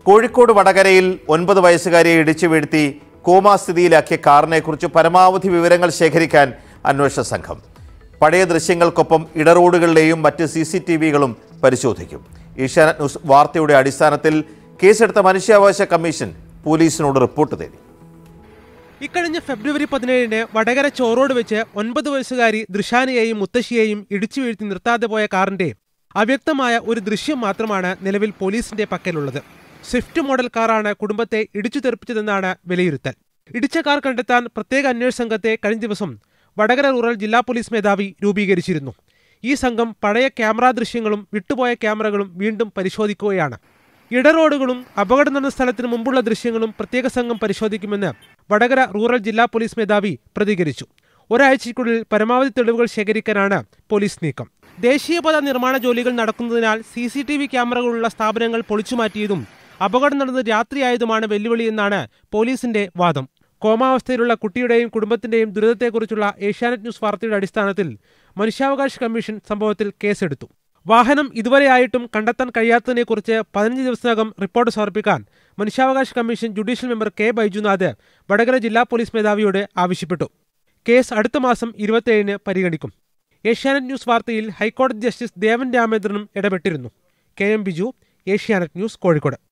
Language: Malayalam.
കോഴിക്കോട് വടകരയിൽ ഒൻപത് വയസ്സുകാരിയെ ഇടിച്ചു വീഴ്ത്തി കോമാസ്ഥിതിയിലാക്കിയ കാറിനെക്കുറിച്ച് പരമാവധി വിവരങ്ങൾ ശേഖരിക്കാൻ അന്വേഷണ സംഘം പഴയ ദൃശ്യങ്ങൾക്കൊപ്പം ഇടറോഡുകളിലെയും മറ്റ് സി സി ടി വികളും പരിശോധിക്കും ഏഷ്യാനെറ്റ് ന്യൂസ് വാർത്തയുടെ അടിസ്ഥാനത്തിൽ കേസെടുത്ത മനുഷ്യാവകാശ കമ്മീഷൻ പോലീസിനോട് റിപ്പോർട്ട് തേടി ഇക്കഴിഞ്ഞ ഫെബ്രുവരി പതിനേഴിന് വടകര ചോറോട് വെച്ച് ഒൻപത് വയസ്സുകാരി ദൃശാനയെയും മുത്തശ്ശിയെയും ഇടിച്ചു വീഴ്ത്തി നിർത്താതെ പോയ കാറിന്റെ അവ്യക്തമായ ഒരു ദൃശ്യം മാത്രമാണ് നിലവിൽ പോലീസിന്റെ പക്കലുള്ളത് സ്വിഫ്റ്റ് മോഡൽ കാറാണ് കുടുംബത്തെ ഇടിച്ചു തെറിപ്പിച്ചതെന്നാണ് വിലയിരുത്തൽ ഇടിച്ച കാർ കണ്ടെത്താൻ പ്രത്യേക അന്വേഷണ സംഘത്തെ കഴിഞ്ഞ ദിവസം വടകര റൂറൽ ജില്ലാ പോലീസ് മേധാവി രൂപീകരിച്ചിരുന്നു ഈ സംഘം പഴയ ക്യാമറ ദൃശ്യങ്ങളും വിട്ടുപോയ ക്യാമറകളും വീണ്ടും പരിശോധിക്കുകയാണ് ഇടറോഡുകളും അപകടം നടന്ന സ്ഥലത്തിന് മുമ്പുള്ള ദൃശ്യങ്ങളും പ്രത്യേക സംഘം പരിശോധിക്കുമെന്ന് വടകര റൂറൽ ജില്ലാ പോലീസ് മേധാവി പ്രതികരിച്ചു ഒരാഴ്ചയ്ക്കുള്ളിൽ പരമാവധി തെളിവുകൾ ശേഖരിക്കാനാണ് പോലീസ് നീക്കം ദേശീയപാത നിർമ്മാണ ജോലികൾ നടക്കുന്നതിനാൽ സി സി ടി വി ക്യാമറകളുള്ള സ്ഥാപനങ്ങൾ പൊളിച്ചുമാറ്റിയതും അപകടം നടന്നത് രാത്രിയായതുമാണ് വെല്ലുവിളിയെന്നാണ് പോലീസിന്റെ വാദം കോമാവസ്ഥയിലുള്ള കുട്ടിയുടെയും കുടുംബത്തിന്റെയും ദുരിതത്തെക്കുറിച്ചുള്ള ഏഷ്യാനെറ്റ് ന്യൂസ് വാർത്തയുടെ അടിസ്ഥാനത്തിൽ മനുഷ്യാവകാശ കമ്മീഷൻ സംഭവത്തിൽ കേസെടുത്തു വാഹനം ഇതുവരെയായിട്ടും കണ്ടെത്താൻ കഴിയാത്തതിനെക്കുറിച്ച് പതിനഞ്ച് ദിവസത്തിനകം റിപ്പോർട്ട് സമർപ്പിക്കാൻ മനുഷ്യാവകാശ commission judicial member K Baijunath Vadakara ജില്ലാ പോലീസ് മേധാവിയോട് ആവശ്യപ്പെട്ടു കേസ് അടുത്ത മാസം ഇരുപത്തിയേഴിന് പരിഗണിക്കും ഏഷ്യാനെറ്റ് ന്യൂസ് വാർത്തയിൽ ഹൈക്കോടതി ജസ്റ്റിസ് ദേവൻ രാമേന്ദ്രനും ഇടപെട്ടിരുന്നു K M Biju Asianet news Kozhikode